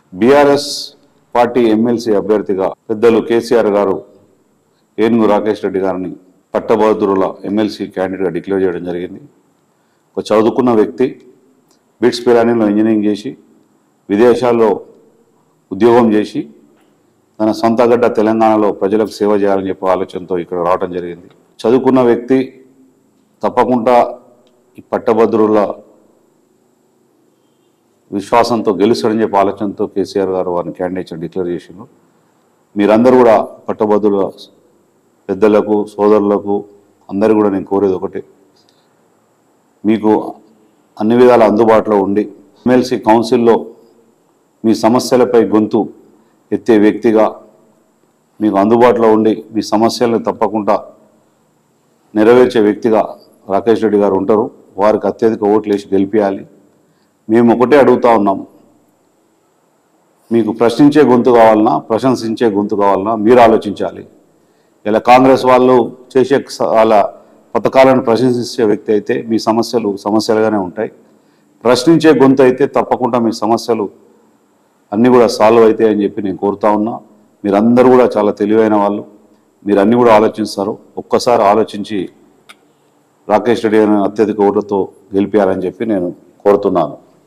BRS party MLC అభ్యర్థిగా పెద్దలు కేసీఆర్ గారు ఏనుగు రాకేష్ రెడ్డి గారిని పట్టభద్రుల ఎమ్మెల్సీ క్యాండిడేట్గా డిక్లేర్ చేయడం జరిగింది ఒక చదువుకున్న వ్యక్తి బిట్స్ పిరానీలో ఇంజనీరింగ్ చేసి విదేశాల్లో ఉద్యోగం చేసి తన సొంత గడ్డ తెలంగాణలో ప్రజలకు సేవ చేయాలని చెప్పే ఆలోచనతో ఇక్కడ రావడం జరిగింది చదువుకున్న వ్యక్తి తప్పకుండా ఈ పట్టభద్రుల విశ్వాసంతో గెలుస్తాడని చెప్పే ఆలోచనతో కేసీఆర్ గారు వారిని క్యాండిడేట్ డిక్లేర్ చేసిండ్రు మీరందరూ కూడా పట్టభద్రుల పెద్దలకు సోదరులకు అందరూ కూడా నేను కోరేది ఒకటే మీకు అన్ని విధాల అందుబాటులో ఉండి ఎమ్మెల్సీ కౌన్సిల్లో మీ సమస్యలపై గొంతు ఎత్తే వ్యక్తిగా మీకు అందుబాటులో ఉండి మీ సమస్యలను తప్పకుండా నెరవేర్చే వ్యక్తిగా రాకేష్ రెడ్డి గారు ఉంటారు వారికి అత్యధిక ఓట్లు వేసి గెలిపించాలి మేము ఒకటే అడుగుతా ఉన్నాం మీకు ప్రశ్నించే గొంతు కావాలన్నా ప్రశంసించే గొంతు కావాలన్నా మీరు ఆలోచించాలి ఇలా కాంగ్రెస్ వాళ్ళు చేసే స- వాళ్ళ పథకాలను ప్రశంసించే వ్యక్తి అయితే మీ సమస్యలు సమస్యలుగానే ఉంటాయి ప్రశ్నించే గొంతు అయితే తప్పకుండా మీ సమస్యలు అన్నీ కూడా సాల్వ్ అవుతాయి అని చెప్పి నేను కోరుతా ఉన్నా మీరందరూ కూడా చాలా తెలివైన వాళ్ళు మీరు అన్నీ కూడా ఆలోచిస్తారు ఒక్కసారి ఆలోచించి రాకేష్ రెడ్డి గారిని అత్యధిక ఓట్లతో గెలిపారని చెప్పి నేను కోరుతున్నాను